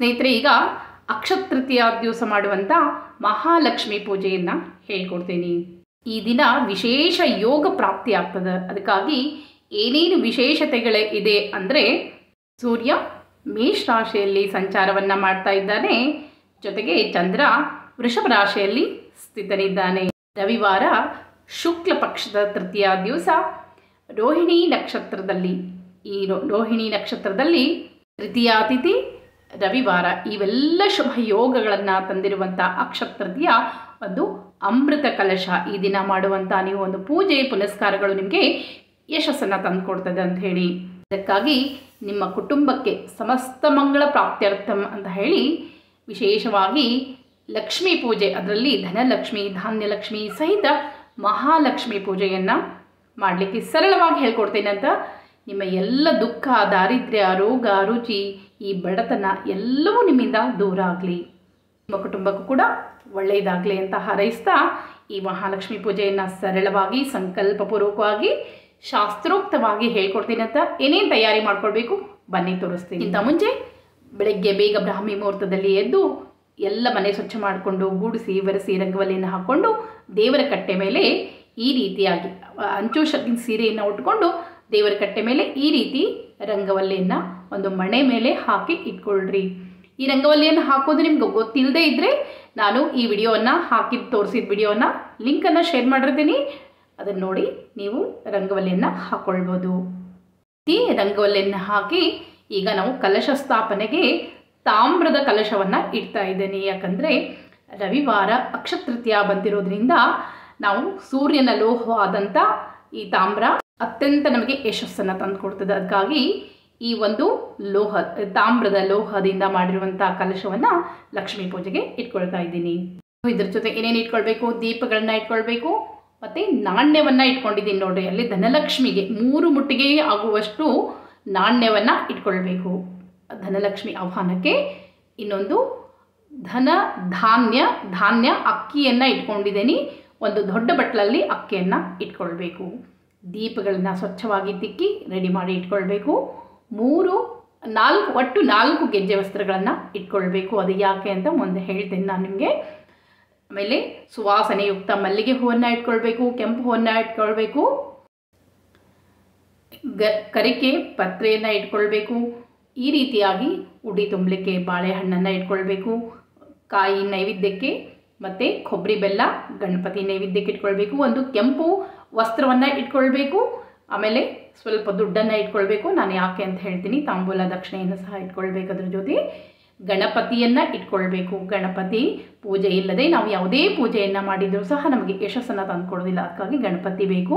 ಸ್ನೇಹಿತರೆ ಈಗ ಅಕ್ಷತೃತೀಯ ದಿವಸ ಮಾಡುವಂಥ ಮಹಾಲಕ್ಷ್ಮಿ ಪೂಜೆಯನ್ನು ಹೇಳ್ಕೊಡ್ತೀನಿ ಈ ದಿನ ವಿಶೇಷ ಯೋಗ ಪ್ರಾಪ್ತಿ ಆಗ್ತದೆ ಅದಕ್ಕಾಗಿ ಏನೇನು ವಿಶೇಷತೆಗಳು ಇದೆ ಅಂದರೆ ಸೂರ್ಯ ಮೇಷ ರಾಶಿಯಲ್ಲಿ ಸಂಚಾರವನ್ನು ಮಾಡ್ತಾ ಇದ್ದಾನೆ ಜೊತೆಗೆ ಚಂದ್ರ ವೃಷಭ ರಾಶಿಯಲ್ಲಿ ಸ್ಥಿತನಿದ್ದಾನೆ ರವಿವಾರ ಶುಕ್ಲ ಪಕ್ಷದ ತೃತೀಯ ದಿವಸ ರೋಹಿಣಿ ನಕ್ಷತ್ರದಲ್ಲಿ ಈ ರೋ- ರೋಹಿಣಿ ನಕ್ಷತ್ರದಲ್ಲಿ ತೃತೀಯ ತಿಥಿ ರವಿವಾರ ಇವೆಲ್ಲ ಶುಭ ಯೋಗಗಳನ್ನು ತಂದಿರುವಂಥ ಅಕ್ಷತೃತೀಯ ಒಂದು ಅಮೃತ ಕಲಶ ಈ ದಿನ ಮಾಡುವಂಥ ನೀವು ಒಂದು ಪೂಜೆ ಪುನಸ್ಕಾರಗಳು ನಿಮಗೆ ಯಶಸ್ಸನ್ನು ತಂದುಕೊಡ್ತದೆ ಅಂತ ಹೇಳಿ ಅದಕ್ಕಾಗಿ ನಿಮ್ಮ ಕುಟುಂಬಕ್ಕೆ ಸಮಸ್ತ ಮಂಗಳ ಪ್ರಾಪ್ತ್ಯರ್ಥಂ ಅಂತ ಹೇಳಿ ವಿಶೇಷವಾಗಿ ಲಕ್ಷ್ಮೀ ಪೂಜೆ ಅದರಲ್ಲಿ ಧನಲಕ್ಷ್ಮಿ ಧಾನ್ಯಲಕ್ಷ್ಮಿ ಸಹಿತ ಮಹಾಲಕ್ಷ್ಮಿ ಪೂಜೆಯನ್ನು ಮಾಡಲಿಕ್ಕೆ ಸರಳವಾಗಿ ಹೇಳ್ಕೊಡ್ತೇನೆ ಅಂತ ನಿಮ್ಮ ಎಲ್ಲ ದುಃಖ ದಾರಿದ್ರ್ಯ ರೋಗ ರುಚಿ ಈ ಬಡತನ ಎಲ್ಲವೂ ನಿಮ್ಮಿಂದ ದೂರ ಆಗಲಿ ನಿಮ್ಮ ಕುಟುಂಬಕ್ಕೂ ಕೂಡ ಒಳ್ಳೆಯದಾಗಲಿ ಅಂತ ಹಾರೈಸ್ತಾ ಈ ಮಹಾಲಕ್ಷ್ಮಿ ಪೂಜೆಯನ್ನು ಸರಳವಾಗಿ ಸಂಕಲ್ಪಪೂರ್ವಕವಾಗಿ ಶಾಸ್ತ್ರೋಕ್ತವಾಗಿ ಹೇಳ್ಕೊಡ್ತೀನಿ ಅಂತ ಏನೇನು ತಯಾರಿ ಮಾಡ್ಕೊಳ್ಬೇಕು ಬನ್ನಿ ತೋರಿಸ್ತೀನಿ ಇಂಥ ಮುಂಚೆ ಬೆಳಗ್ಗೆ ಬೇಗ ಬ್ರಾಹ್ಮಿ ಮುಹೂರ್ತದಲ್ಲಿ ಎದ್ದು ಎಲ್ಲ ಮನೆ ಸ್ವಚ್ಛ ಮಾಡಿಕೊಂಡು ಗೂಡಿಸಿ ಒರೆಸಿ ರಂಗವಲ್ಲಿಯನ್ನು ಹಾಕ್ಕೊಂಡು ದೇವರ ಕಟ್ಟೆ ಮೇಲೆ ಈ ರೀತಿಯಾಗಿ ಅಂಚು ಶಕ್ತಿ ಸೀರೆಯನ್ನು ಉಟ್ಕೊಂಡು ದೇವರ ಕಟ್ಟೆ ಮೇಲೆ ಈ ರೀತಿ ರಂಗವಲ್ಲಿಯನ್ನು ಒಂದು ಮಣೆ ಮೇಲೆ ಹಾಕಿ ಇಟ್ಕೊಳ್ರಿ ಈ ರಂಗವಲ್ಲಿಯನ್ನು ಹಾಕೋದು ನಿಮ್ಗೆ ಗೊತ್ತಿಲ್ಲದೆ ಇದ್ದರೆ ನಾನು ಈ ವಿಡಿಯೋವನ್ನು ಹಾಕಿದ್ದು ತೋರಿಸಿದ ವಿಡಿಯೋನ ಲಿಂಕನ್ನು ಶೇರ್ ಮಾಡಿರ್ತೀನಿ ಅದನ್ನು ನೋಡಿ ನೀವು ರಂಗವಲ್ಲಿಯನ್ನು ಹಾಕ್ಕೊಳ್ಬೋದು ಈ ರಂಗವಲ್ಲಿಯನ್ನು ಹಾಕಿ ಈಗ ನಾವು ಕಲಶ ಸ್ಥಾಪನೆಗೆ ತಾಮ್ರದ ಕಲಶವನ್ನು ಇಡ್ತಾ ಇದ್ದೇನೆ ಯಾಕಂದರೆ ರವಿವಾರ ಅಕ್ಷತೃತೀಯ ಬಂದಿರೋದ್ರಿಂದ ನಾವು ಸೂರ್ಯನ ಲೋಹವಾದಂಥ ಈ ತಾಮ್ರ ಅತ್ಯಂತ ನಮಗೆ ಯಶಸ್ಸನ್ನು ತಂದುಕೊಡ್ತದೆ ಅದಕ್ಕಾಗಿ ಈ ಒಂದು ಲೋಹ ತಾಮ್ರದ ಲೋಹದಿಂದ ಮಾಡಿರುವಂಥ ಕಲಶವನ್ನು ಲಕ್ಷ್ಮೀ ಪೂಜೆಗೆ ಇಟ್ಕೊಳ್ತಾ ಇದ್ದೀನಿ ಇದ್ರ ಜೊತೆ ಏನೇನು ಇಟ್ಕೊಳ್ಬೇಕು ದೀಪಗಳನ್ನ ಇಟ್ಕೊಳ್ಬೇಕು ಮತ್ತು ನಾಣ್ಯವನ್ನು ಇಟ್ಕೊಂಡಿದ್ದೀನಿ ನೋಡ್ರಿ ಅಲ್ಲಿ ಧನಲಕ್ಷ್ಮಿಗೆ ಮೂರು ಮುಟ್ಟಿಗೆ ಆಗುವಷ್ಟು ನಾಣ್ಯವನ್ನು ಇಟ್ಕೊಳ್ಬೇಕು ಧನಲಕ್ಷ್ಮಿ ಆಹ್ವಾನಕ್ಕೆ ಇನ್ನೊಂದು ಧನ ಧಾನ್ಯ ಧಾನ್ಯ ಅಕ್ಕಿಯನ್ನು ಇಟ್ಕೊಂಡಿದ್ದೀನಿ ಒಂದು ದೊಡ್ಡ ಬಟ್ಲಲ್ಲಿ ಅಕ್ಕಿಯನ್ನು ಇಟ್ಕೊಳ್ಬೇಕು ದೀಪಗಳನ್ನ ಸ್ವಚ್ಛವಾಗಿ ತಿಕ್ಕಿ ರೆಡಿ ಮಾಡಿ ಇಟ್ಕೊಳ್ಬೇಕು ಮೂರು ನಾಲ್ಕು ಒಟ್ಟು ನಾಲ್ಕು ಗೆಜ್ಜೆ ವಸ್ತ್ರಗಳನ್ನು ಇಟ್ಕೊಳ್ಬೇಕು ಅದು ಯಾಕೆ ಅಂತ ಮುಂದೆ ಹೇಳ್ತೇನೆ ನಾನು ನಿಮಗೆ ಆಮೇಲೆ ಸುವಾಸನೆಯುಕ್ತ ಮಲ್ಲಿಗೆ ಹೂವನ್ನು ಇಟ್ಕೊಳ್ಬೇಕು ಕೆಂಪು ಹೂವನ್ನು ಇಟ್ಕೊಳ್ಬೇಕು ಗ ಕರಿಕೆ ಪತ್ರೆಯನ್ನು ಇಟ್ಕೊಳ್ಬೇಕು ಈ ರೀತಿಯಾಗಿ ಉಡಿ ತುಂಬಲಿಕ್ಕೆ ಬಾಳೆಹಣ್ಣನ್ನು ಇಟ್ಕೊಳ್ಬೇಕು ಕಾಯಿ ನೈವೇದ್ಯಕ್ಕೆ ಮತ್ತು ಕೊಬ್ಬರಿ ಬೆಲ್ಲ ಗಣಪತಿ ನೈವೇದ್ಯಕ್ಕೆ ಇಟ್ಕೊಳ್ಬೇಕು ಒಂದು ಕೆಂಪು ವಸ್ತ್ರವನ್ನು ಇಟ್ಕೊಳ್ಬೇಕು ಆಮೇಲೆ ಸ್ವಲ್ಪ ದುಡ್ಡನ್ನು ಇಟ್ಕೊಳ್ಬೇಕು ನಾನು ಯಾಕೆ ಅಂತ ಹೇಳ್ತೀನಿ ತಾಂಬೂಲ ದಕ್ಷಿಣೆಯನ್ನು ಸಹ ಇಟ್ಕೊಳ್ಬೇಕು ಅದ್ರ ಜೊತೆ ಗಣಪತಿಯನ್ನು ಇಟ್ಕೊಳ್ಬೇಕು ಗಣಪತಿ ಪೂಜೆ ಇಲ್ಲದೆ ನಾವು ಯಾವುದೇ ಪೂಜೆಯನ್ನು ಮಾಡಿದರೂ ಸಹ ನಮಗೆ ಯಶಸ್ಸನ್ನು ತಂದುಕೊಡೋದಿಲ್ಲ ಅದಕ್ಕಾಗಿ ಗಣಪತಿ ಬೇಕು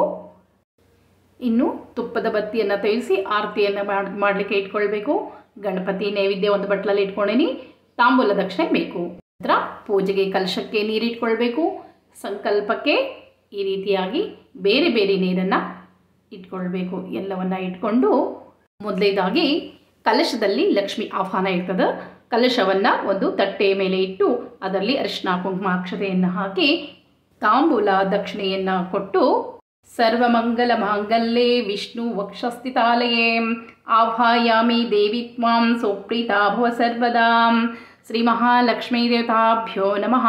ಇನ್ನು ತುಪ್ಪದ ಬತ್ತಿಯನ್ನು ತೆಗೆಸಿ ಆರತಿಯನ್ನು ಮಾಡಿ ಮಾಡಲಿಕ್ಕೆ ಇಟ್ಕೊಳ್ಬೇಕು ಗಣಪತಿ ನೈವೇದ್ಯ ಒಂದು ಬಟ್ಲಲ್ಲಿ ಇಟ್ಕೊಂಡೇನಿ ತಾಂಬೂಲ ದಕ್ಷಿಣೆ ಬೇಕು ನಂತರ ಪೂಜೆಗೆ ಕಲಶಕ್ಕೆ ನೀರಿಟ್ಕೊಳ್ಬೇಕು ಸಂಕಲ್ಪಕ್ಕೆ ಈ ರೀತಿಯಾಗಿ ಬೇರೆ ಬೇರೆ ನೀರನ್ನು ಇಟ್ಕೊಳ್ಬೇಕು ಎಲ್ಲವನ್ನ ಇಟ್ಕೊಂಡು ಮೊದಲೇದಾಗಿ ಕಲಶದಲ್ಲಿ ಲಕ್ಷ್ಮಿ ಆಹ್ವಾನ ಇರ್ತದೆ ಕಲಶವನ್ನು ಒಂದು ತಟ್ಟೆಯ ಮೇಲೆ ಇಟ್ಟು ಅದರಲ್ಲಿ ಅರಿಶಿನ ಕುಂಕುಮ ಅಕ್ಷತೆಯನ್ನು ಹಾಕಿ ತಾಂಬೂಲ ದಕ್ಷಿಣೆಯನ್ನು ಕೊಟ್ಟು ಸರ್ವಮಂಗಲ ಮಾಂಗಲ್ಯೆ ವಿಷ್ಣು ವಕ್ಷಸ್ಥಿತಾಲಯೇ ಆಭಾಯಾಮಿ ದೇವಿ ತ್ವಾಂ ಸುಪ್ರೀತಾ ಭವ ಸರ್ವದಾ ಶ್ರೀ ಮಹಾಲಕ್ಷ್ಮೀ ದೇವತಾಭ್ಯೋ ನಮಃ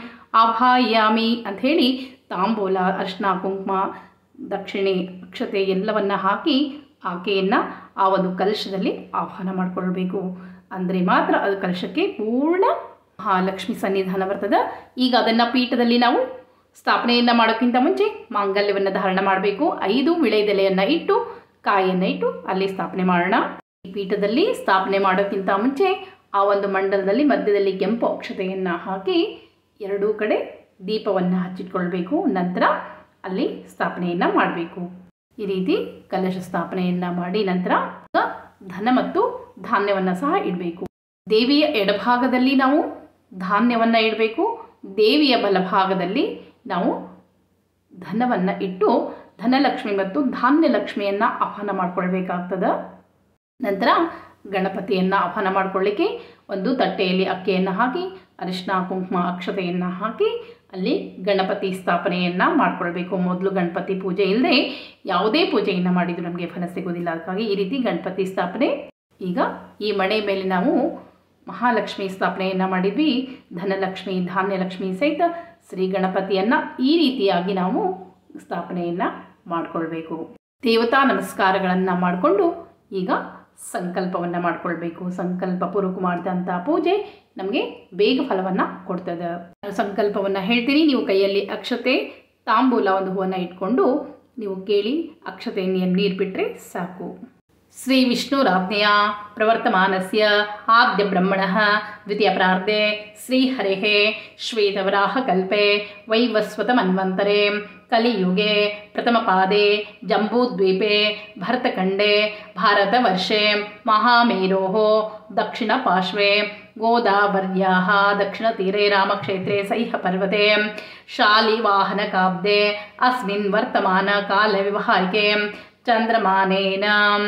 ಆಭಾಯಾಮಿ ಅಂಥೇಳಿ ತಾಂಬೂಲ ಅರ್ಶಿನ ಕುಂಕುಮ ದಕ್ಷಿಣೆ ಅಕ್ಷತೆ ಎಲ್ಲವನ್ನ ಹಾಕಿ ಆಕೆಯನ್ನು ಆ ಒಂದು ಕಲಶದಲ್ಲಿ ಆಹ್ವಾನ ಮಾಡಿಕೊಳ್ಬೇಕು ಅಂದರೆ ಮಾತ್ರ ಅದು ಕಲಶಕ್ಕೆ ಪೂರ್ಣ ಮಹಾಲಕ್ಷ್ಮಿ ಸನ್ನಿಧಾನ ಬರ್ತದೆ ಈಗ ಅದನ್ನು ಪೀಠದಲ್ಲಿ ನಾವು ಸ್ಥಾಪನೆಯನ್ನು ಮಾಡೋಕ್ಕಿಂತ ಮುಂಚೆ ಮಾಂಗಲ್ಯವನ್ನು ಧಾರಣ ಮಾಡಬೇಕು ಐದು ವಿಳೆದೆಲೆಯನ್ನು ಇಟ್ಟು ಕಾಯಿಯನ್ನು ಇಟ್ಟು ಅಲ್ಲಿ ಸ್ಥಾಪನೆ ಮಾಡೋಣ ಈ ಪೀಠದಲ್ಲಿ ಸ್ಥಾಪನೆ ಮಾಡೋಕ್ಕಿಂತ ಮುಂಚೆ ಆ ಒಂದು ಮಂಡಲದಲ್ಲಿ ಮಧ್ಯದಲ್ಲಿ ಕೆಂಪು ಅಕ್ಷತೆಯನ್ನು ಹಾಕಿ ಎರಡೂ ಕಡೆ ದೀಪವನ್ನು ಹಚ್ಚಿಟ್ಕೊಳ್ಬೇಕು ನಂತರ ಅಲ್ಲಿ ಸ್ಥಾಪನೆಯನ್ನು ಮಾಡಬೇಕು ಈ ರೀತಿ ಕಲಶ ಸ್ಥಾಪನೆಯನ್ನು ಮಾಡಿ ನಂತರ ಧನ ಮತ್ತು ಧಾನ್ಯವನ್ನು ಸಹ ಇಡಬೇಕು ದೇವಿಯ ಎಡಭಾಗದಲ್ಲಿ ನಾವು ಧಾನ್ಯವನ್ನು ಇಡಬೇಕು ದೇವಿಯ ಬಲಭಾಗದಲ್ಲಿ ನಾವು ಧನವನ್ನು ಇಟ್ಟು ಧನಲಕ್ಷ್ಮಿ ಮತ್ತು ಧಾನ್ಯ ಲಕ್ಷ್ಮಿಯನ್ನು ಆಹ್ವಾನ ಮಾಡ್ಕೊಳ್ಬೇಕಾಗ್ತದೆ ನಂತರ ಗಣಪತಿಯನ್ನು ಆಹ್ವಾನ ಮಾಡ್ಕೊಳ್ಳಿಕ್ಕೆ ಒಂದು ತಟ್ಟೆಯಲ್ಲಿ ಅಕ್ಕಿಯನ್ನು ಹಾಕಿ ಅರಿಶಿನ ಕುಂಕುಮ ಅಕ್ಷತೆಯನ್ನು ಹಾಕಿ ಅಲ್ಲಿ ಗಣಪತಿ ಸ್ಥಾಪನೆಯನ್ನು ಮಾಡ್ಕೊಳ್ಬೇಕು ಮೊದಲು ಗಣಪತಿ ಪೂಜೆ ಇಲ್ಲದೆ ಯಾವುದೇ ಪೂಜೆಯನ್ನು ಮಾಡಿದರೂ ನಮಗೆ ಫಲ ಸಿಗೋದಿಲ್ಲ ಅದಕ್ಕಾಗಿ ಈ ರೀತಿ ಗಣಪತಿ ಸ್ಥಾಪನೆ ಈಗ ಈ ಮಣೆ ಮೇಲೆ ನಾವು ಮಹಾಲಕ್ಷ್ಮಿ ಸ್ಥಾಪನೆಯನ್ನು ಮಾಡಿದ್ವಿ ಧನಲಕ್ಷ್ಮಿ ಧಾನ್ಯಲಕ್ಷ್ಮಿ ಸಹಿತ ಶ್ರೀ ಗಣಪತಿಯನ್ನು ಈ ರೀತಿಯಾಗಿ ನಾವು ಸ್ಥಾಪನೆಯನ್ನು ಮಾಡಿಕೊಳ್ಬೇಕು ದೇವತಾ ನಮಸ್ಕಾರಗಳನ್ನು ಮಾಡಿಕೊಂಡು ಈಗ ಸಂಕಲ್ಪವನ್ನು ಮಾಡ್ಕೊಳ್ಬೇಕು ಸಂಕಲ್ಪ ಪೂರ್ವಕ ಮಾಡಿದಂಥ ಪೂಜೆ ನಮಗೆ ಬೇಗ ಫಲವನ್ನು ಕೊಡ್ತದೆ ಸಂಕಲ್ಪವನ್ನು ಹೇಳ್ತೀನಿ ನೀವು ಕೈಯಲ್ಲಿ ಅಕ್ಷತೆ ತಾಂಬೂಲ ಒಂದು ಹೂವನ್ನು ಇಟ್ಕೊಂಡು ನೀವು ಕೇಳಿ ಅಕ್ಷತೆಯನ್ನು ನೀರು ಬಿಟ್ಟರೆ ಸಾಕು ಶ್ರೀ ವಿಷ್ಣುರಾಜ್ಞೆಯ ಪ್ರವರ್ತಮಾನಸ್ಯ ಆದ್ಯ ಬ್ರಹ್ಮಣಃ ದ್ವಿತೀಯ ಪ್ರಾರ್ಧೆ ಶ್ರೀಹರೇಃ ಶ್ವೇತವರಾಹಕಲ್ಪೆ ವೈವಸ್ವತಮನ್ವಂತರೆ ಕಲಿಯುಗೆ ಪ್ರಥಮಪಾದೆ ಜಂಬೂದ್ವೀಪೆ ಭರತಖಂಡೆ ಭಾರತವರ್ಷೆ ಮಹಾಮೇರೋः दक्षिणपार्श्वे गोदावर्याः दक्षिणतीरे रामक्षेत्रे सह्यपर्वते शालिवाहनकाब्दे अस्मिन् वर्तमानकालव्यवहारिके चन्द्रमानेन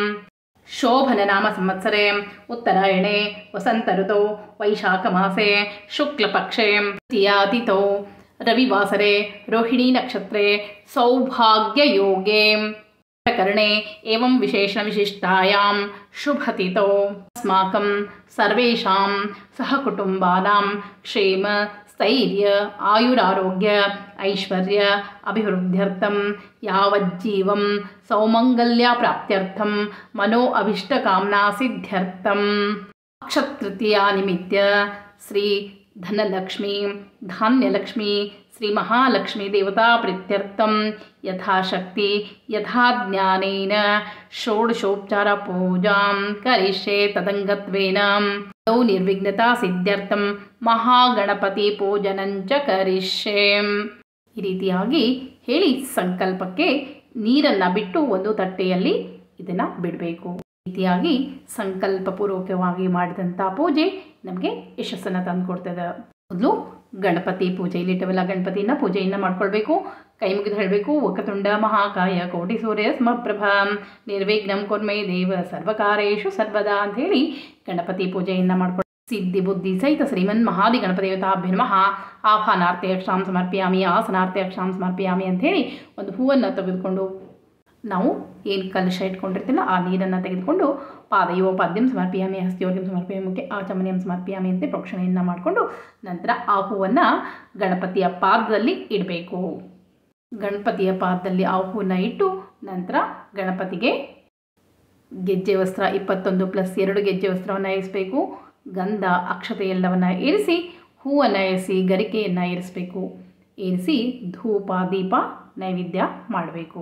शोभननामसंवत्सरे उत्तरायणे वसन्तऋतौ वैशाखमासे शुक्लपक्षे तृतीयातिथौ रविवासरे रोहिणीनक्षत्रे सौभाग्ययोगे प्रकरणे एवं विशेषविशिष्टायां शुभतिथौ अस्माकं सर्वेषां सहकुटुम्बानां क्षेम स्थैर्य आयुरारोग्य ऐश्वर्य अभिवृद्ध्यर्थं यावज्जीवं सौमङ्गल्याप्राप्त्यर्थं मनो अभीष्टकामनासिद्ध्यर्थम् अक्षतृतीयानिमित्य श्री धनलक्ष्मी धान्यलक्ष्मी ಶ್ರೀ ಮಹಾಲಕ್ಷ್ಮೀ ದೇವತಾ ಪ್ರೀತ್ಯರ್ಥಂ ಯಥಾಶಕ್ತಿ ಯಥಾ ಜ್ಞಾನೇನ ಷೋಡಶೋಪಚಾರ ಪೂಜಾಂ ಕರಿಷ್ಯೆ ತದಂಗತ್ವೇನ ತೌ ನಿರ್ವಿಘ್ನತಾ ಸಿದ್ಧ್ಯರ್ಥಂ ಮಹಾಗಣಪತಿ ಪೂಜನಂಚ ಕರಿಷ್ಯೆ ಈ ರೀತಿಯಾಗಿ ಹೇಳಿ ಸಂಕಲ್ಪಕ್ಕೆ ನೀರನ್ನು ಬಿಟ್ಟು ಒಂದು ತಟ್ಟೆಯಲ್ಲಿ ಇದನ್ನು ಬಿಡಬೇಕು ಈ ರೀತಿಯಾಗಿ ಸಂಕಲ್ಪಪೂರ್ವಕವಾಗಿ ಮಾಡಿದಂಥ ಪೂಜೆ ನಮಗೆ ಯಶಸ್ಸನ್ನು ತಂದುಕೊಡ್ತದೆ ಮೊದಲು ಗಣಪತಿ ಪೂಜೆ ಇಲ್ಲಿಟ್ಟವೆಲ್ಲ ಗಣಪತಿನ ಪೂಜೆಯನ್ನು ಮಾಡ್ಕೊಳ್ಬೇಕು ಕೈ ಮುಗಿದು ಹೇಳಬೇಕು ವಕತುಂಡ ಮಹಾಕಾಯ ಕೋಟಿ ಸೂರ್ಯ ಸಮಪ್ರಭ ನಿರ್ವಿಘ್ನಂ ಕೊರ್ಮೆ ದೇವ ಸರ್ವಕಾರೇಶು ಸರ್ವದಾ ಅಂಥೇಳಿ ಗಣಪತಿ ಪೂಜೆಯನ್ನು ಮಾಡ್ಕೊಂಡು ಸಿದ್ಧಿ ಬುದ್ಧಿ ಸಹಿತ ಶ್ರೀಮನ್ ಮಹಾದಿ ಗಣಪತಿಯವತಾಭ್ಯನಮಃ ಆಹ್ವಾನಾರ್ಥೆ ಅಕ್ಷಾಂ ಸಮರ್ಪ್ಯಾಮಿ ಆಸನಾರ್ಥೆ ಅಕ್ಷಾಂ ಸಮರ್ಪ್ಯಾಮಿ ಅಂಥೇಳಿ ಒಂದು ಹೂವನ್ನು ತೆಗೆದುಕೊಂಡು ನಾವು ಏನು ಕಲಶ ಇಟ್ಕೊಂಡಿರ್ತಿಲ್ಲ ಆ ನೀರನ್ನು ತೆಗೆದುಕೊಂಡು ಪಾದಯೋ ಪಾದ್ಯಂ ಸಮರ್ಪಿಯಾಮಿ ಹಸ್ತಿಯೋರ್ಗಂ ಸಮರ್ಪಿಯಾಮಿ ಮುಖ್ಯ ಆಚಮನಿಯಂ ಸಮರ್ಪಿಯಾಮಿ ಅಂತ ಪ್ರೋಕ್ಷಣೆಯನ್ನು ಮಾಡಿಕೊಂಡು ನಂತರ ಆ ಹೂವನ್ನು ಗಣಪತಿಯ ಪಾದದಲ್ಲಿ ಇಡಬೇಕು ಗಣಪತಿಯ ಪಾದದಲ್ಲಿ ಆ ಹೂವನ್ನು ಇಟ್ಟು ನಂತರ ಗಣಪತಿಗೆ ಗೆಜ್ಜೆ ವಸ್ತ್ರ ಇಪ್ಪತ್ತೊಂದು ಪ್ಲಸ್ ಎರಡು ಗೆಜ್ಜೆ ವಸ್ತ್ರವನ್ನು ಇರಿಸಬೇಕು ಗಂಧ ಅಕ್ಷತೆ ಎಲ್ಲವನ್ನು ಇರಿಸಿ ಹೂವನ್ನು ಇರಿಸಿ ಗರಿಕೆಯನ್ನು ಇರಿಸಬೇಕು ಇರಿಸಿ ಧೂಪ ದೀಪ ನೈವೇದ್ಯ ಮಾಡಬೇಕು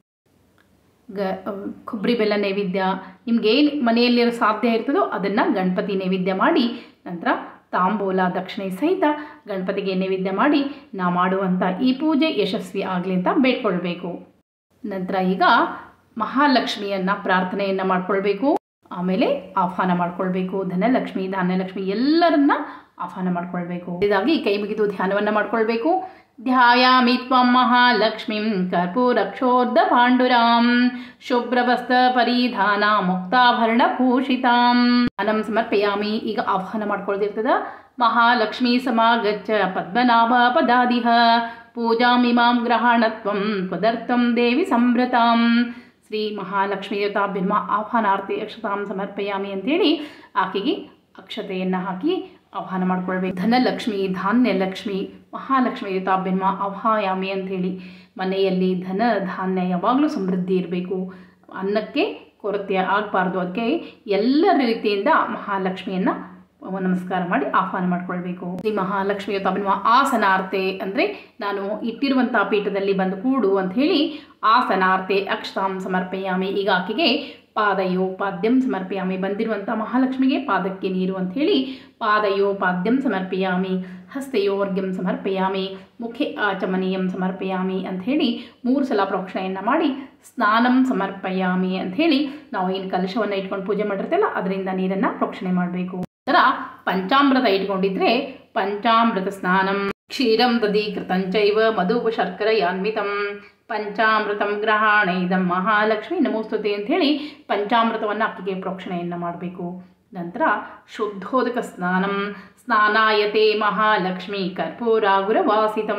ಗ ಕೊಬ್ಬರಿ ಬೆಲ್ಲ ನೈವೇದ್ಯ ನಿಮ್ಗೇನು ಮನೆಯಲ್ಲಿರೋ ಸಾಧ್ಯ ಇರ್ತದೋ ಅದನ್ನು ಗಣಪತಿ ನೈವೇದ್ಯ ಮಾಡಿ ನಂತರ ತಾಂಬೂಲ ದಕ್ಷಿಣೆ ಸಹಿತ ಗಣಪತಿಗೆ ನೈವೇದ್ಯ ಮಾಡಿ ನಾ ಮಾಡುವಂಥ ಈ ಪೂಜೆ ಯಶಸ್ವಿ ಆಗಲಿ ಅಂತ ಬೇಡ್ಕೊಳ್ಬೇಕು ನಂತರ ಈಗ ಮಹಾಲಕ್ಷ್ಮಿಯನ್ನು ಪ್ರಾರ್ಥನೆಯನ್ನು ಮಾಡ್ಕೊಳ್ಬೇಕು ಆಮೇಲೆ ಆಹ್ವಾನ ಮಾಡ್ಕೊಳ್ಬೇಕು ಧನಲಕ್ಷ್ಮಿ ಧಾನ್ಯಲಕ್ಷ್ಮಿ ಎಲ್ಲರನ್ನ ಆಹ್ವಾನ ಮಾಡ್ಕೊಳ್ಬೇಕು ಇದಾಗಿ ಕೈ ಮುಗಿದು ಧ್ಯಾನವನ್ನು ಮಾಡ್ಕೊಳ್ಬೇಕು ಧ್ಯಾಯಾಮಿ ತ್ವಂ ಮಹಾಲಕ್ಷ್ಮೀಂ ಕರ್ಪೂರಕ್ಷೋರ್ಧ ಪಾಂಡುರಾಂ ಶುಭ್ರವಸ್ತ್ರ ಪರಿಧಾನ ಮುಕ್ತಾಭರಣಭೂಷಿತಾಂ ಧ್ಯಾನಂ ಸಮರ್ಪಯಾಮಿ ಈಗ ಆಹ್ವಾನ ಮಾಡ್ಕೊಳ್ತಿರ್ತದ ಮಹಾಲಕ್ಷ್ಮೀ ಸಮಾಗಚ್ಚ ಪದ್ಮನಾಭ ಪದಾದಿಹ ಪೂಜಾಮಿಮಾಂ ಗ್ರಹಣತ್ವಂ ತ್ವದರ್ಥಂ ದೇವಿ ಸಂಭ್ರತಾಂ ಶ್ರೀ ಮಹಾಲಕ್ಷ್ಮೀ ದೇವತಾಭ್ಯನ್ಮ ಆಹ್ವಾನಾರ್ಥಿ ಅಕ್ಷತಾಂ ಸಮರ್ಪಯಾಮಿ ಅಂತೇಳಿ ಆಕೆಗೆ ಅಕ್ಷತೆಯನ್ನು ಹಾಕಿ ಆಹ್ವಾನ ಮಾಡ್ಕೊಳ್ಬೇಕು ಧನಲಕ್ಷ್ಮಿ ಧಾನ್ಯಲಕ್ಷ್ಮಿ ಮಹಾಲಕ್ಷ್ಮಿ ದೇವತಾಭ್ಯನ್ಮ ಆಹ್ವಾಯಾಮಿ ಅಂಥೇಳಿ ಮನೆಯಲ್ಲಿ ಧನ ಧಾನ್ಯ ಯಾವಾಗಲೂ ಸಮೃದ್ಧಿ ಇರಬೇಕು ಅನ್ನಕ್ಕೆ ಕೊರತೆ ಆಗಬಾರ್ದು ಅದಕ್ಕೆ ಎಲ್ಲ ರೀತಿಯಿಂದ ಮಹಾಲಕ್ಷ್ಮಿಯನ್ನು ನಮಸ್ಕಾರ ಮಾಡಿ ಆಹ್ವಾನ ಮಾಡ್ಕೊಳ್ಬೇಕು ಶ್ರೀ ಮಹಾಲಕ್ಷ್ಮಿಯ ತಬನ್ವ ಆಸನಾರ್ತೆ ಅಂದರೆ ನಾನು ಇಟ್ಟಿರುವಂಥ ಪೀಠದಲ್ಲಿ ಬಂದು ಕೂಡು ಅಂತ ಹೇಳಿ ಆಸನಾರ್ತೆ ಅಕ್ಷತಾಂ ಸಮರ್ಪಯಾಮಿ ಈಗ ಆಕೆಗೆ ಪಾದಯೋ ಪಾದ್ಯಂ ಸಮರ್ಪಯಾಮಿ ಬಂದಿರುವಂಥ ಮಹಾಲಕ್ಷ್ಮಿಗೆ ಪಾದಕ್ಕೆ ನೀರು ಅಂತ ಹೇಳಿ ಪಾದಯೋ ಪಾದ್ಯಂ ಸಮರ್ಪಯಾಮಿ ಹಸ್ತಯೋರ್ಘ್ಯಂ ಸಮರ್ಪಯಾಮಿ ಮುಖೆ ಆಚಮನೀಯಂ ಸಮರ್ಪಯಾಮಿ ಅಂಥೇಳಿ ಮೂರು ಸಲ ಪ್ರೋಕ್ಷಣೆಯನ್ನು ಮಾಡಿ ಸ್ನಾನಂ ಸಮರ್ಪಯಾಮಿ ಅಂಥೇಳಿ ನಾವು ಏನು ಕಲಶವನ್ನು ಇಟ್ಕೊಂಡು ಪೂಜೆ ಮಾಡಿರ್ತೇವಲ್ಲ ಅದರಿಂದ ನೀರನ್ನು ಪ್ರೋಕ್ಷಣೆ ಮಾಡಬೇಕು ನಂತರ ಪಂಚಾಮೃತ ಇಟ್ಕೊಂಡಿದ್ರೆ ಪಂಚಾಮೃತ ಸ್ನಾನಂ ಕ್ಷೀರಂ ದಧೀಕೃತಂಚೈವ ಮಧು ಶರ್ಕರ ಯಾನ್ವಿತಂ ಪಂಚಾಮೃತಂ ಗ್ರಹಣ ಇದಂ ಮಹಾಲಕ್ಷ್ಮಿ ನಮೋಸ್ತುತೆ ಅಂಥೇಳಿ ಪಂಚಾಮೃತವನ್ನು ಅಕ್ಕಿಗೆ ಪ್ರೋಕ್ಷಣೆಯನ್ನು ಮಾಡಬೇಕು ನಂತರ ಶುದ್ಧೋದಕ ಸ್ನಾನಂ ಸ್ನಾನಾಯತೆ ಮಹಾಲಕ್ಷ್ಮಿ ಕರ್ಪೂರಾಗುರವಾಸಿತಂ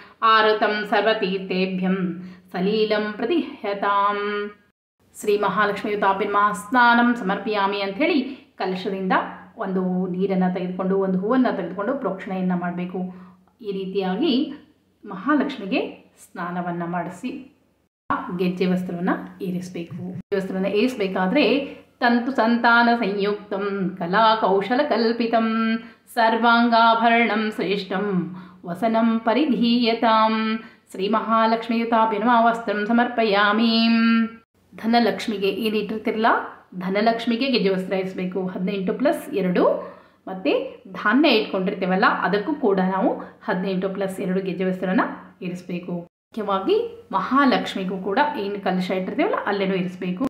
ಆರತಂ ಸರ್ವತೀರ್ಥೇಭ್ಯಂ ಸಲೀಲಂ ಪ್ರತಿಹ್ಯತಾಂ ಶ್ರೀ ಮಹಾಲಕ್ಷ್ಮಿ ಯುತಾಭಿನ್ಮ ಸ್ನಾನಂ ಸಮರ್ಪಯಾಮಿ ಅಂಥೇಳಿ ಕಲಶದಿಂದ ಒಂದು ನೀರನ್ನು ತೆಗೆದುಕೊಂಡು ಒಂದು ಹೂವನ್ನು ತೆಗೆದುಕೊಂಡು ಪ್ರೋಕ್ಷಣೆಯನ್ನು ಮಾಡಬೇಕು ಈ ರೀತಿಯಾಗಿ ಮಹಾಲಕ್ಷ್ಮಿಗೆ ಸ್ನಾನವನ್ನು ಮಾಡಿಸಿ ಗೆಜ್ಜೆ ವಸ್ತ್ರವನ್ನು ಏರಿಸಬೇಕು ವಸ್ತ್ರವನ್ನು ಏರಿಸಬೇಕಾದ್ರೆ ತಂತು ಸಂತಾನ ಸಂಯುಕ್ತಂ ಕಲಾ ಕೌಶಲ ಕಲ್ಪಿತಂ ಸರ್ವಾಂಗಾಭರಣಂ ಶ್ರೇಷ್ಠಂ ವಸನಂ ಪರಿಧೀಯತಾಂ ಶ್ರೀ ಮಹಾಲಕ್ಷ್ಮಿಯುತಾಭಿನವ ಸಮರ್ಪಯಾಮಿ ಧನಲಕ್ಷ್ಮಿಗೆ ಏನಿಟ್ಟಿರ್ತಿರಲ್ಲ ಧನಲಕ್ಷ್ಮಿಗೆ ಗೆಜ್ಜೆ ವಸ್ತ್ರ ಇರಿಸಬೇಕು ಹದಿನೆಂಟು ಪ್ಲಸ್ ಎರಡು ಮತ್ತು ಧಾನ್ಯ ಇಟ್ಕೊಂಡಿರ್ತೀವಲ್ಲ ಅದಕ್ಕೂ ಕೂಡ ನಾವು ಹದಿನೆಂಟು ಪ್ಲಸ್ ಎರಡು ಗೆಜ್ಜೆ ವಸ್ತ್ರನ ಇರಿಸಬೇಕು ಮುಖ್ಯವಾಗಿ ಮಹಾಲಕ್ಷ್ಮಿಗೂ ಕೂಡ ಏನು ಕಲಶ ಇಟ್ಟಿರ್ತೀವಲ್ಲ ಅಲ್ಲೇನೂ ಇರಿಸಬೇಕು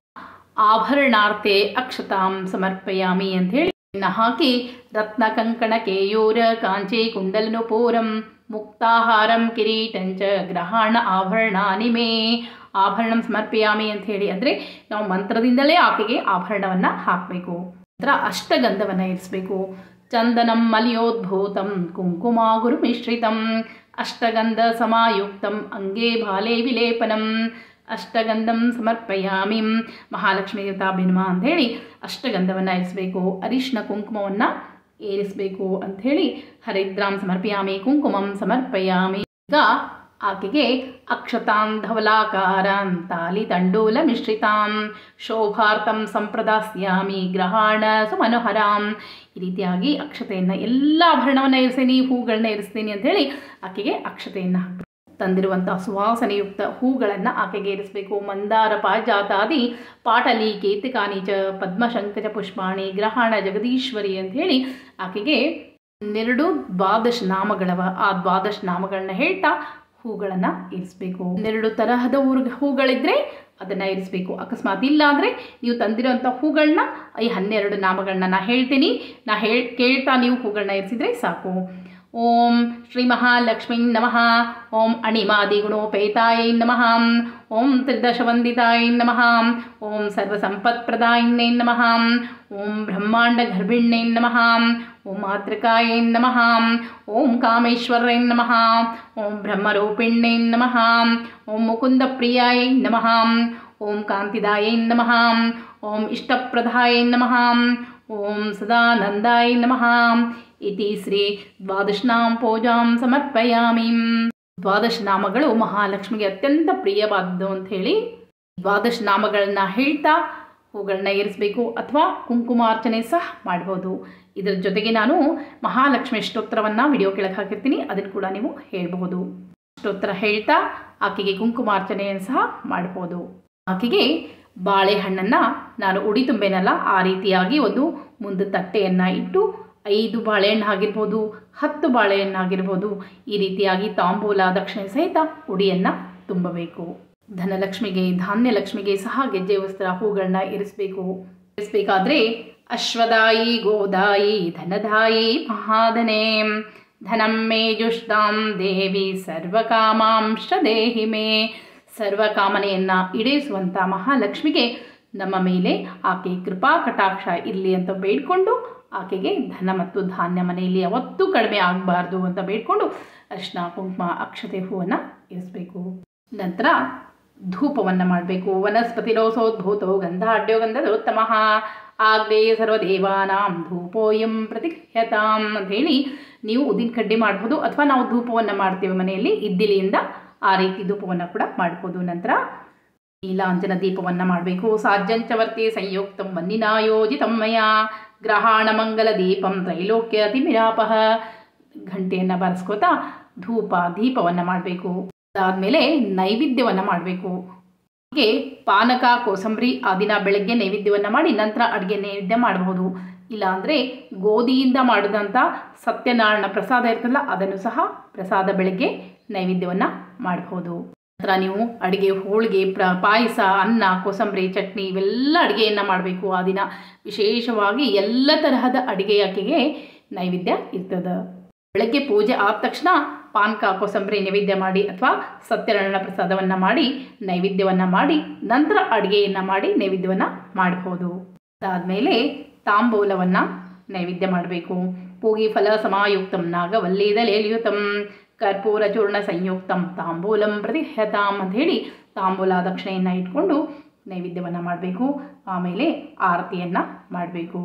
ಆಭರಣಾರ್ಥೆ ಅಕ್ಷತಾಂ ಸಮರ್ಪಯಾಮಿ ಅಂತ ಹೇಳಿ ಹಾಕಿ ರತ್ನ ಕಂಕಣ ಕೇಯೂರ ಕಾಂಚಿ ಕುಂಡಲನುಪೂರಂ ಮುಕ್ತಾಹಾರಂ ಕಿರೀಟಂಚ ಗ್ರಹಣ ಆಭರಣಾನಿ ಮೇ ಆಭರಣ ಸಮರ್ಪಯಾಮಿ ಅಂತ ಹೇಳಿ ಅಂದರೆ ನಾವು ಮಂತ್ರದಿಂದಲೇ ಆಕೆಗೆ ಆಭರಣವನ್ನು ಹಾಕಬೇಕು ನಂತರ ಅಷ್ಟಗಂಧವನ್ನು ಇರಿಸಬೇಕು ಚಂದನಂ ಮಲಿಯೋದ್ಭೂತಂ ಕುಂಕುಮ ಗುರು ಮಿಶ್ರಿತಂ ಅಷ್ಟಗಂಧ ಸಮಾಯುಕ್ತಂ ಅಂಗೇ ಬಾಲೆ ವಿಲೇಪನಂ ಅಷ್ಟಗಂಧಂ ಸಮರ್ಪಯಾಮಿ ಮಹಾಲಕ್ಷ್ಮಿ ದೇವತಾಭಿನ್ಮ ಅಂಥೇಳಿ ಅಷ್ಟಗಂಧವನ್ನು ಇರಿಸಬೇಕು ಅರಿಶಿನ ಕುಂಕುಮವನ್ನು ಏರಿಸಬೇಕು ಅಂಥೇಳಿ ಹರಿದ್ರಾಂ ಸಮರ್ಪಯಾಮಿ ಕುಂಕುಮಂ ಸಮರ್ಪಯಾಮಿ ಈಗ ಆಕೆಗೆ ಅಕ್ಷತಾಂ ಧವಲಾಕಾರಾಂ ತಾಲಿ ತಂಡೂಲ ಮಿಶ್ರಿತಾಂ ಶೋಭಾರ್ಥಂ ಸಂಪ್ರದಾಸ್ಯಾಮಿ ಗ್ರಹಣ ಸುಮನೋಹರಾಂ ಈ ರೀತಿಯಾಗಿ ಅಕ್ಷತೆಯನ್ನು ಎಲ್ಲ ಆಭರಣವನ್ನು ಇರಿಸ್ತೀನಿ ಹೂಗಳನ್ನ ಇರಿಸ್ತೀನಿ ಅಂಥೇಳಿ ಆಕೆಗೆ ಅಕ್ಷತೆಯನ್ನು ಹಾಕಬೇಕು ತಂದಿರುವಂಥ ಸುವಾಸನೆಯುಕ್ತ ಹೂಗಳನ್ನು ಆಕೆಗೆ ಇರಿಸಬೇಕು ಮಂದಾರ ಪಾರಿಜಾತಾದಿ ಪಾಟಲಿ ಕೇತಕಾನಿ ಚ ಪದ್ಮಶಂಕಚ ಪುಷ್ಪಾಣಿ ಗ್ರಹಣ ಜಗದೀಶ್ವರಿ ಅಂಥೇಳಿ ಆಕೆಗೆ ಹನ್ನೆರಡು ದ್ವಾದಶ ನಾಮಗಳವ ಆ ದ್ವಾದಶ ನಾಮಗಳನ್ನ ಹೇಳ್ತಾ ಹೂಗಳನ್ನು ಇರಿಸಬೇಕು ಹನ್ನೆರಡು ತರಹದ ಊರ್ ಹೂಗಳಿದ್ರೆ ಅದನ್ನು ಇರಿಸಬೇಕು ಅಕಸ್ಮಾತ್ ಇಲ್ಲ ಅಂದರೆ ನೀವು ತಂದಿರೋಂಥ ಹೂಗಳನ್ನ ಈ ಹನ್ನೆರಡು ನಾಮಗಳನ್ನ ನಾ ಹೇಳ್ತೀನಿ ನಾ ಹೇಳ್ ಕೇಳ್ತಾ ನೀವು ಹೂಗಳನ್ನ ಇರಿಸಿದ್ರೆ ಸಾಕು ಓಂ ಶ್ರೀ ಮಹಾಲಕ್ಷ್ಮೀ ನಮಃ ಓಂ ಅಣಿಮಾದಿಗುಣೋಪೇತಾಯೈ ನಮಃ ಓಂ ತ್ರಿದಶವಂದಿತಾಯೈ ನಮಃ ಓಂ ಸರ್ವಸಂಪತ್ಪ್ರದಾಯಿನ್ಯೈ ನಮಃ ಓಂ ಬ್ರಹ್ಮಾಂಡಗರ್ಭಿಣ್ಯೈ ನಮಃ ಓಂ ಮಾತೃಕಾಯೈ ನಮಃ ಓಂ ಕಾಮೇಶ್ವರೈ ನಮಃ ಓಂ ಬ್ರಹ್ಮರೂಪಿಣ್ಯೈ ನಮಃ ಓಂ ಮುಕುಂದಪ್ರಿಯಾಯೈ ನಮಃ ಓಂ ಕಾಂತಿದಾಯೈ ನಮಃ ಓಂ ಇಷ್ಟಪ್ರದಾಯೈ ನಮಃ ಓಂ ಸದಾನಂದಾಯ ನಮಃ ಇತಿ ಶ್ರೀ ದ್ವಾದಶನಾಂ ಪೂಜಾಂ ಸಮರ್ಪಯಾಮಿ ದ್ವಾದಶ ನಾಮಗಳು ಮಹಾಲಕ್ಷ್ಮಿಗೆ ಅತ್ಯಂತ ಪ್ರಿಯವಾದದ್ದು ಅಂತ ಹೇಳಿ ದ್ವಾದಶ ನಾಮಗಳನ್ನ ಹೇಳ್ತಾ ಹೂಗಳನ್ನ ಏರಿಸಬೇಕು ಅಥವಾ ಕುಂಕುಮಾರ್ಚನೆ ಸಹ ಮಾಡ್ಬೋದು ಇದರ ಜೊತೆಗೆ ನಾನು ಮಹಾಲಕ್ಷ್ಮಿ ಸ್ತೋತ್ರವನ್ನು ವಿಡಿಯೋ ಕೆಳಗೆ ಹಾಕಿರ್ತೀನಿ ಅದನ್ನು ಕೂಡ ನೀವು ಹೇಳ್ಬಹುದು ಸ್ತೋತ್ರ ಹೇಳ್ತಾ ಆಕೆಗೆ ಕುಂಕುಮಾರ್ಚನೆಯನ್ನು ಸಹ ಮಾಡ್ಬೋದು ಆಕೆಗೆ ಬಾಳೆಹಣ್ಣನ್ನು ನಾನು ಉಡಿ ತುಂಬೆನಲ್ಲ ಆ ರೀತಿಯಾಗಿ ಒಂದು ಮುಂದೆ ತಟ್ಟೆಯನ್ನು ಇಟ್ಟು ಐದು ಬಾಳೆಹಣ್ಣು ಆಗಿರ್ಬೋದು ಹತ್ತು ಬಾಳೆಹಣ್ಣು ಆಗಿರ್ಬೋದು ಈ ರೀತಿಯಾಗಿ ತಾಂಬೂಲ ದಕ್ಷಿಣೆ ಸಹಿತ ಉಡಿಯನ್ನು ತುಂಬಬೇಕು ಧನಲಕ್ಷ್ಮಿಗೆ ಧಾನ್ಯಲಕ್ಷ್ಮಿಗೆ ಸಹ ಗೆಜ್ಜೆ ವಸ್ತ್ರ ಹೂಗಳನ್ನ ಇರಿಸಬೇಕು ಇರಿಸಬೇಕಾದ್ರೆ ಅಶ್ವದಾಯಿ ಗೋದಾಯಿ ಧನದಾಯಿ ಮಹಾಧನೆ ಧನಂ ಮೇ ಜುಷ್ಟಾಂ ದೇವಿ ಸರ್ವಕಾಮಾಂಶ ದೇಹಿ ಮೇ ಸರ್ವಕಾಮನೆಯನ್ನು ಈಡೇರಿಸುವಂಥ ಮಹಾಲಕ್ಷ್ಮಿಗೆ ನಮ್ಮ ಮೇಲೆ ಆಕೆ ಕೃಪಾ ಕಟಾಕ್ಷ ಇರಲಿ ಅಂತ ಬೇಡ್ಕೊಂಡು ಆಕೆಗೆ ಧನ ಮತ್ತು ಧಾನ್ಯ ಮನೆಯಲ್ಲಿ ಯಾವತ್ತೂ ಕಡಿಮೆ ಆಗಬಾರ್ದು ಅಂತ ಬೇಡ್ಕೊಂಡು ಅರಿಶಿನ ಕುಂಕುಮ ಅಕ್ಷತೆ ಹೂವನ್ನು ಇರಿಸಬೇಕು ನಂತರ ಧೂಪವನ್ನು ಮಾಡಬೇಕು ವನಸ್ಪತಿರೋಸೋದ್ಭೂತೋ ಗಂಧಾಢ್ಯೋ ಗಂಧದೋತ್ತಮಃ ಆಗ್ನೇಯ ಸರ್ವದೇವಾನಾಂ ಧೂಪೋಯಂ ಪ್ರತಿಹ್ಯತಾಂ ಅಂಥೇಳಿ ನೀವು ಉದ್ದಿನ ಕಡ್ಡಿ ಮಾಡ್ಬೋದು ಅಥವಾ ನಾವು ಧೂಪವನ್ನು ಮಾಡ್ತೇವೆ ಮನೆಯಲ್ಲಿ ಇದ್ದಿಲಿಯಿಂದ ಆ ರೀತಿ ಧೂಪವನ್ನು ಕೂಡ ಮಾಡ್ಬೋದು ನಂತರ ನೀಲಾಂಜನ ದೀಪವನ್ನು ಮಾಡಬೇಕು ಸಾಜ್ಜಂಚವರ್ತಿ ಸಂಯುಕ್ತಂ ವನ್ನಿನಾಯೋಜಿತಂ ಮಯ ಗ್ರಹಾಣ ಮಂಗಲ ದೀಪಂ ತ್ರೈಲೋಕ್ಯ ತಿಮಿರಾಪಹ ಗಂಟೆಯನ್ನು ಬಾರಿಸ್ಕೋತಾ ಧೂಪ ದೀಪವನ್ನು ಮಾಡಬೇಕು ಅದಾದಮೇಲೆ ನೈವೇದ್ಯವನ್ನು ಮಾಡಬೇಕು ಹೀಗೆ ಪಾನಕ ಕೋಸಂಬರಿ ಆ ದಿನ ಬೆಳಗ್ಗೆ ನೈವೇದ್ಯವನ್ನು ಮಾಡಿ ನಂತರ ಅಡುಗೆ ನೈವೇದ್ಯ ಮಾಡಬಹುದು ಇಲ್ಲಾಂದರೆ ಗೋಧಿಯಿಂದ ಮಾಡಿದಂಥ ಸತ್ಯನಾರಾಯಣ ಪ್ರಸಾದ ಇರ್ತಲ್ಲ ಅದನ್ನು ಸಹ ಪ್ರಸಾದ ಬೆಳಗ್ಗೆ ನೈವೇದ್ಯವನ್ನು ಮಾಡಬಹುದು ನಂತರ ನೀವು ಅಡುಗೆ ಹೋಳಿಗೆ ಪ್ರ ಪಾಯಸ ಅನ್ನ ಕೋಸಂಬರಿ ಚಟ್ನಿ ಇವೆಲ್ಲ ಅಡುಗೆಯನ್ನು ಮಾಡಬೇಕು ಆ ದಿನ ವಿಶೇಷವಾಗಿ ಎಲ್ಲ ತರಹದ ಅಡುಗೆ ಆಕೆಗೆ ನೈವೇದ್ಯ ಇರ್ತದೆ ಬೆಳಗ್ಗೆ ಪೂಜೆ ಆದ ತಕ್ಷಣ ಪಾನಕ ಕೋಸಂಬರಿ ನೈವೇದ್ಯ ಮಾಡಿ ಅಥವಾ ಸತ್ಯನಾರಾಯಣ ಪ್ರಸಾದವನ್ನು ಮಾಡಿ ನೈವೇದ್ಯವನ್ನು ಮಾಡಿ ನಂತರ ಅಡುಗೆಯನ್ನು ಮಾಡಿ ನೈವೇದ್ಯವನ್ನು ಮಾಡಬಹುದು ಅದಾದಮೇಲೆ ತಾಂಬೂಲವನ್ನು ನೈವೇದ್ಯ ಮಾಡಬೇಕು ಪೂಗಿ ಫಲ ಸಮಾಯುಕ್ತಂ ನಾಗವಲ್ಲೀದಲೇಲಿಯುತಂ ಕರ್ಪೂರ ಚೂರ್ಣ ಸಂಯುಕ್ತಂ ತಾಂಬೂಲಂ ಪ್ರತಿಹ್ಯತಾಂ ಅಂತ ಹೇಳಿ ತಾಂಬೂಲ ದಕ್ಷಿಣೆಯನ್ನು ಇಟ್ಕೊಂಡು ನೈವೇದ್ಯವನ್ನು ಮಾಡಬೇಕು ಆಮೇಲೆ ಆರತಿಯನ್ನು ಮಾಡಬೇಕು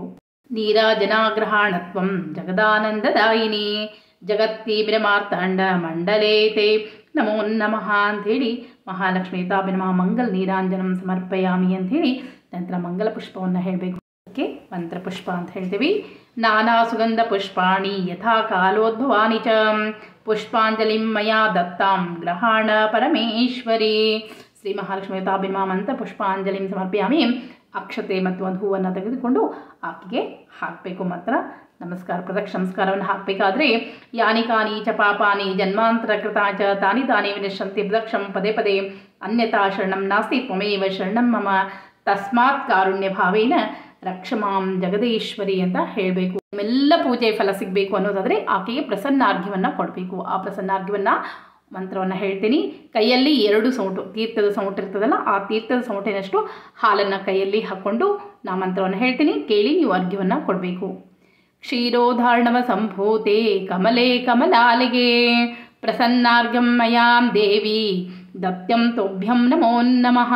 ನೀರಾಜನಾಗ್ರಹಾಣತ್ವಂ ಜಗದಾನಂದದಾಯಿನಿ ಜಗತ್ತೀವ್ರ ಮಾರ್ತಾಂಡ ಮಂಡಲೇತೆ ನಮೋ ನಮಃ ಅಂಥೇಳಿ ಮಹಾಲಕ್ಷ್ಮಿ ತಾಭಿನಮ ಮಂಗಲ್ ನೀರಾಂಜನಂ ಸಮರ್ಪಯಾಮಿ ಅಂಥೇಳಿ ನಂತರ ಮಂಗಲ ಪುಷ್ಪವನ್ನು ಹೇಳಬೇಕು ಅದಕ್ಕೆ ಮಂತ್ರ ಪುಷ್ಪ ಅಂತ ಹೇಳ್ತೀವಿ ನಾನಾ ಸುಗಂಧ ಪುಷ್ಪಾಣಿ ಯಥಾ ಕಾಲೋದ್ಭವಾನಿ ಚ ಪುಷ್ಪಾಂಜಲಿಂ ಮಯಾ ದತ್ತಾಂ ಗ್ರಹಾಣ ಪರಮೇಶ್ವರಿ ಶ್ರೀ ಮಹಾಲಕ್ಷ್ಮಿ ತಾಭಿನಮ ಮಂತ್ರ ಪುಷ್ಪಾಂಜಲಿಂ ಸಮರ್ಪಯಾಮಿ ಅಕ್ಷತೆ ಮತ್ತು ಒಂದು ಹೂವನ್ನು ತೆಗೆದುಕೊಂಡು ಆಕೆಗೆ ಹಾಕಬೇಕು ಮಾತ್ರ ನಮಸ್ಕಾರ ಪ್ರದಕ್ಷ ನಮಸ್ಕಾರವನ್ನು ಹಾಕಬೇಕಾದ್ರೆ ಯಾನಿ ಕಾನಿ ಚ ಪಾಪಾನಿ ಜನ್ಮಾಂತರ ಕೃತ ಚ ತಾನಿ ತಾನೇ ವಿನಶ್ಯಂತಿ ಪ್ರದಕ್ಷಂ ಪದೇ ಪದೇ ಅನ್ಯತಾ ಶರಣಂ ನಾಸ್ತಿ ತ್ವಮೇವ ಶರಣಂ ಮಮ ತಸ್ಮಾತ್ ಕಾರುಣ್ಯ ಭಾವೇನ ರಕ್ಷಮಾಂ ಜಗದೀಶ್ವರಿ ಅಂತ ಹೇಳಬೇಕು ನಿಮ್ಮೆಲ್ಲ ಪೂಜೆ ಫಲ ಸಿಗಬೇಕು ಅನ್ನೋದಾದರೆ ಆಕೆಗೆ ಪ್ರಸನ್ನಾರ್ಘ್ಯವನ್ನು ಕೊಡಬೇಕು ಆ ಪ್ರಸನ್ನಾರ್ಘ್ಯವನ್ನು ಮಂತ್ರವನ್ನು ಹೇಳ್ತೀನಿ ಕೈಯಲ್ಲಿ ಎರಡು ಸೌಟು ತೀರ್ಥದ ಸೌಟು ಇರ್ತದಲ್ಲ ಆ ತೀರ್ಥದ ಸೌಟಿನಷ್ಟು ಹಾಲನ್ನು ಕೈಯಲ್ಲಿ ಹಾಕ್ಕೊಂಡು ನಾ ಮಂತ್ರವನ್ನು ಹೇಳ್ತೀನಿ ಕೇಳಿ ನೀವು ಅರ್ಘ್ಯವನ್ನು ಕೊಡಬೇಕು ಕ್ಷೀರೋಧಾರ್ಣವ ಸಂಭೂತೆ ಕಮಲೆ ಕಮಲಾಲಿಗೆ ಪ್ರಸನ್ನಾರ್ಘ್ಯಂ ಮಯಾಂ ದೇವಿ ದತ್ಯಂ ತೋಭ್ಯಂ ನಮೋ ನಮಃ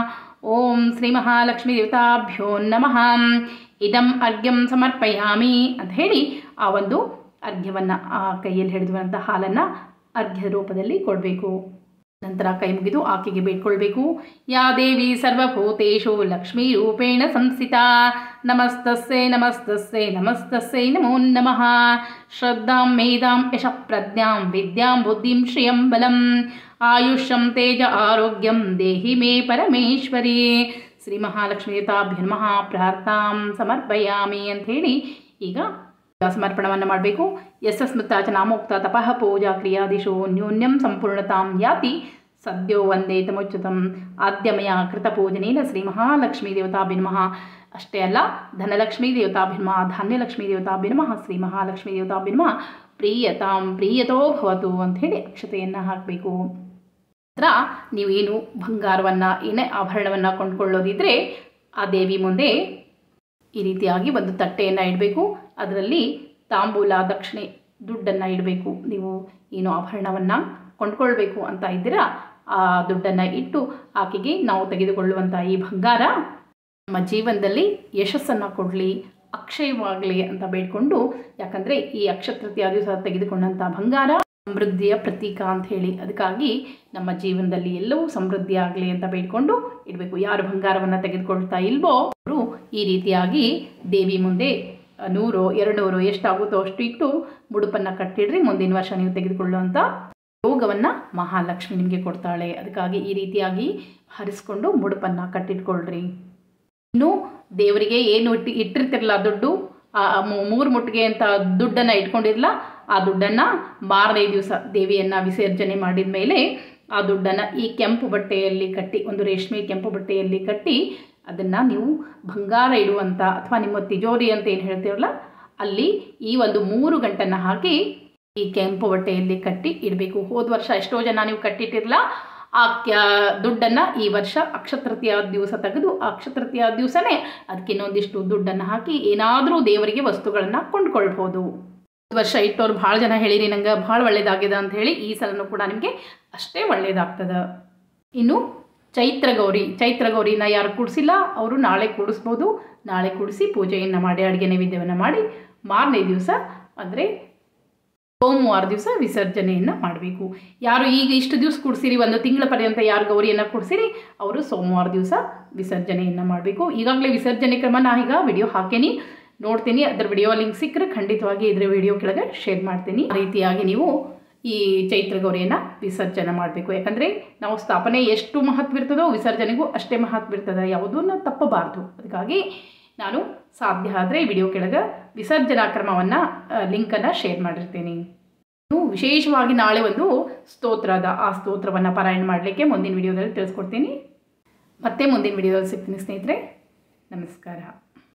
ಓಂ ಶ್ರೀ ಮಹಾಲಕ್ಷ್ಮೀ ದೇವತಾಭ್ಯೋ ನಮಃ ಇದಂ ಅರ್ಘ್ಯಂ ಸಮರ್ಪಯಾಮಿ ಅಂತ ಹೇಳಿ ಆ ಒಂದು ಅರ್ಘ್ಯವನ್ನು ಆ ಕೈಯಲ್ಲಿ ಹಿಡಿದುವಂಥ ಹಾಲನ್ನು ಅರ್ಘ್ಯ ರೂಪದಲ್ಲಿ ಕೊಡಬೇಕು ನಂತರ ಕೈ ಮುಗಿದು ಆಕೆಗೆ ಬೇಡ್ಕೊಳ್ಬೇಕು ಯಾ ದೇವಿ ಸರ್ವಭೂತೇಷು ಲಕ್ಷ್ಮೀ ರೂಪೇಣ ಸಂಸ್ಥಿತಾ ನಮಸ್ತಸ್ಸೇ ನಮಸ್ತಸ್ಸೇ ನಮಸ್ತಸ್ಸೈ ನಮೋ ನಮಃ ಶ್ರದ್ಧಾಂ ಮೇಧಾಂ ಯಶ ಪ್ರಜ್ಞಾಂ ವಿದ್ಯಾಂ ಬುದ್ಧಿಂ ಶ್ರಿಯಂ ಬಲಂ ಆಯುಷ್ಯಂ ತೇಜ ಆರೋಗ್ಯಂ ದೇಹಿ ಮೇ ಪರಮೇಶ್ವರಿ ಶ್ರೀ ಮಹಾಲಕ್ಷ್ಮೀತಾಭ್ಯನ್ಮಃ ಪ್ರಾರ್ಥಾಂ ಸಮರ್ಪಯಾಮಿ ಅಂಥೇಳಿ ಈಗ ಸಮರ್ಪಣವನ್ನು ಮಾಡಬೇಕು ಯಸ್ಸ ಸ್ಮೃತ ಚ ನಾಮೋಕ್ತ ತಪಃ ಪೂಜಾ ಕ್ರಿಯಾದಿಶು ನ್ಯೂನ್ಯಂ ಸಂಪೂರ್ಣತಾಂ ಯಾತಿ ಸದ್ಯೋ ವಂದೇ ತಮೋಚ್ಯುತಂ ಆದ್ಯಮಯ ಕೃತ ಪೂಜನೇನ ಶ್ರೀ ಮಹಾಲಕ್ಷ್ಮೀ ದೇವತಾಭಿನ್ಮಃ ಅಷ್ಟೇ ಅಲ್ಲ ಧನಲಕ್ಷ್ಮೀ ದೇವತಾಭಿನ್ಮಃ ಧಾನ್ಯಲಕ್ಷ್ಮೀ ದೇವತಾಭಿನ್ಮಃ ಶ್ರೀ ಮಹಾಲಕ್ಷ್ಮೀ ದೇವತಾಭಿನ್ಮಃ ಪ್ರೀಯತಾಂ ಪ್ರೀಯತೋ ಭವತು ಅಂಥೇಳಿ ಅಕ್ಷತೆಯನ್ನು ಹಾಕಬೇಕು ನಂತರ ನೀವೇನು ಬಂಗಾರವನ್ನು ಏನೇ ಆಭರಣವನ್ನು ಕೊಂಡ್ಕೊಳ್ಳೋದಿದ್ರೆ ಆ ದೇವಿ ಮುಂದೆ ಈ ರೀತಿಯಾಗಿ ಒಂದು ತಟ್ಟೆಯನ್ನು ಇಡಬೇಕು ಅದರಲ್ಲಿ ತಾಂಬೂಲ ದಕ್ಷಿಣೆ ದುಡ್ಡನ್ನು ಇಡಬೇಕು ನೀವು ಏನು ಆಭರಣವನ್ನು ಕೊಂಡ್ಕೊಳ್ಬೇಕು ಅಂತ ಇದ್ದೀರಾ ಆ ದುಡ್ಡನ್ನು ಇಟ್ಟು ಆಕೆಗೆ ನಾವು ತೆಗೆದುಕೊಳ್ಳುವಂಥ ಈ ಬಂಗಾರ ನಮ್ಮ ಜೀವನದಲ್ಲಿ ಯಶಸ್ಸನ್ನು ಕೊಡಲಿ ಅಕ್ಷಯವಾಗಲಿ ಅಂತ ಬೇಡ್ಕೊಂಡು ಯಾಕಂದರೆ ಈ ಅಕ್ಷತೃತೀಯ ದಿವಸ ತೆಗೆದುಕೊಂಡಂಥ ಬಂಗಾರ ಸಮೃದ್ಧಿಯ ಪ್ರತೀಕ ಅಂತ ಹೇಳಿ ಅದಕ್ಕಾಗಿ ನಮ್ಮ ಜೀವನದಲ್ಲಿ ಎಲ್ಲವೂ ಸಮೃದ್ಧಿ ಆಗಲಿ ಅಂತ ಬೇಡ್ಕೊಂಡು ಇಡಬೇಕು ಯಾರು ಬಂಗಾರವನ್ನು ತೆಗೆದುಕೊಳ್ತಾ ಇಲ್ವೋ ಅವರು ಈ ರೀತಿಯಾಗಿ ದೇವಿ ಮುಂದೆ ನೂರು ಎರಡು ನೂರು ಎಷ್ಟಾಗುತ್ತೋ ಅಷ್ಟು ಇಟ್ಟು ಮುಡುಪನ್ನು ಕಟ್ಟಿಡ್ರಿ ಮುಂದಿನ ವರ್ಷ ನೀವು ತೆಗೆದುಕೊಳ್ಳುವಂಥ ಯೋಗವನ್ನು ಮಹಾಲಕ್ಷ್ಮಿ ನಿಮಗೆ ಕೊಡ್ತಾಳೆ ಅದಕ್ಕಾಗಿ ಈ ರೀತಿಯಾಗಿ ಹರಿಸ್ಕೊಂಡು ಮುಡುಪನ್ನು ಕಟ್ಟಿಟ್ಕೊಳ್ರಿ ಇನ್ನು ದೇವರಿಗೆ ಏನು ಇಟ್ಟು ಇಟ್ಟಿರ್ತಿರಲ್ಲ ದುಡ್ಡು ಆ ಮೂ- ಮೂರು ಮುಟ್ಟಿಗೆ ಅಂತ ದುಡ್ಡನ್ನು ಇಟ್ಕೊಂಡಿರಲ್ಲ ಆ ದುಡ್ಡನ್ನು ಮಾರನೇ ದಿವಸ ದೇವಿಯನ್ನು ವಿಸರ್ಜನೆ ಮಾಡಿದ ಮೇಲೆ ಆ ದುಡ್ಡನ್ನು ಈ ಕೆಂಪು ಬಟ್ಟೆಯಲ್ಲಿ ಕಟ್ಟಿ ಒಂದು ರೇಷ್ಮೆ ಕೆಂಪು ಬಟ್ಟೆಯಲ್ಲಿ ಕಟ್ಟಿ ಅದನ್ನು ನೀವು ಬಂಗಾರ ಇಡುವಂಥ ಅಥವಾ ನಿಮ್ಮ ತಿಜೋರಿ ಅಂತ ಏನು ಹೇಳ್ತೀರಲ್ಲ ಅಲ್ಲಿ ಈ ಒಂದು ಮೂರು ಗಂಟನ್ನು ಹಾಕಿ ಈ ಕೆಂಪು ಬಟ್ಟೆಯಲ್ಲಿ ಕಟ್ಟಿ ಇಡಬೇಕು ಹೋದ ವರ್ಷ ಎಷ್ಟೋ ಜನ ನೀವು ಕಟ್ಟಿಟ್ಟಿರಲ್ಲ ಆ ಕ್ಯ ದುಡ್ಡನ್ನು ಈ ವರ್ಷ ಅಕ್ಷತೃತೀಯ ದಿವಸ ತೆಗೆದು ಆ ಅಕ್ಷತೃತೀಯ ದಿವಸನೇ ಅದಕ್ಕೆ ಇನ್ನೊಂದಿಷ್ಟು ದುಡ್ಡನ್ನು ಹಾಕಿ ಏನಾದರೂ ದೇವರಿಗೆ ವಸ್ತುಗಳನ್ನು ಕೊಂಡ್ಕೊಳ್ಬೋದು ಹೋದ ವರ್ಷ ಇಟ್ಟವ್ರು ಭಾಳ ಜನ ಹೇಳಿರಿ ನಂಗೆ ಭಾಳ ಒಳ್ಳೇದಾಗಿದೆ ಅಂತ ಹೇಳಿ ಈ ಸಲನೂ ಕೂಡ ನಿಮಗೆ ಅಷ್ಟೇ ಒಳ್ಳೇದಾಗ್ತದೆ ಇನ್ನು ಚೈತ್ರ ಗೌರಿ ಚೈತ್ರ ಗೌರಿನ ಯಾರು ಕೂಡಿಸಿಲ್ಲ ಅವರು ನಾಳೆ ಕೂಡಿಸ್ಬೋದು ನಾಳೆ ಕೂಡಿಸಿ ಪೂಜೆಯನ್ನು ಮಾಡಿ ಅಡುಗೆ ನೈವೇದ್ಯವನ್ನು ಮಾಡಿ ಮಾರನೇ ದಿವಸ ಅಂದರೆ ಸೋಮವಾರ ದಿವಸ ವಿಸರ್ಜನೆಯನ್ನು ಮಾಡಬೇಕು ಯಾರು ಈಗ ಇಷ್ಟು ದಿವಸ ಕೂಡಿಸಿರಿ ಒಂದು ತಿಂಗಳ ಪರ್ಯಂತ ಯಾರು ಗೌರಿಯನ್ನು ಕೂಡಿಸಿರಿ ಅವರು ಸೋಮವಾರ ದಿವಸ ವಿಸರ್ಜನೆಯನ್ನು ಮಾಡಬೇಕು ಈಗಾಗಲೇ ವಿಸರ್ಜನೆ ಕ್ರಮ ನಾ ಈಗ ವಿಡಿಯೋ ಹಾಕೇನಿ ನೋಡ್ತೀನಿ ಅದರ ವಿಡಿಯೋ ಲಿಂಕ್ ಸಿಕ್ಕರೆ ಖಂಡಿತವಾಗಿ ಇದರ ವಿಡಿಯೋ ಕೆಳಗೆ ಶೇರ್ ಮಾಡ್ತೀನಿ ಆ ರೀತಿಯಾಗಿ ನೀವು ಈ ಚೈತ್ರ ಗೌರಿಯನ್ನು ವಿಸರ್ಜನೆ ಮಾಡಬೇಕು ಯಾಕಂದರೆ ನಾವು ಸ್ಥಾಪನೆ ಎಷ್ಟು ಮಹತ್ವ ಇರ್ತದೋ ವಿಸರ್ಜನೆಗೂ ಅಷ್ಟೇ ಮಹತ್ವ ಇರ್ತದೆ ಯಾವುದನ್ನು ತಪ್ಪಬಾರ್ದು ಅದಕ್ಕಾಗಿ ನಾನು ಸಾಧ್ಯ ಆದರೆ ವಿಡಿಯೋ ಕೆಳಗೆ ವಿಸರ್ಜನಾ ಕ್ರಮವನ್ನು ಲಿಂಕನ್ನು ಶೇರ್ ಮಾಡಿರ್ತೀನಿ ಇನ್ನು ವಿಶೇಷವಾಗಿ ನಾಳೆ ಒಂದು ಸ್ತೋತ್ರ ಅದ ಆ ಸ್ತೋತ್ರವನ್ನು ಪಾರಾಯಣ ಮಾಡಲಿಕ್ಕೆ ಮುಂದಿನ ವಿಡಿಯೋದಲ್ಲಿ ತಿಳಿಸ್ಕೊಡ್ತೀನಿ ಮತ್ತೆ ಮುಂದಿನ ವಿಡಿಯೋದಲ್ಲಿ ಸಿಗ್ತೀನಿ ಸ್ನೇಹಿತರೆ ನಮಸ್ಕಾರ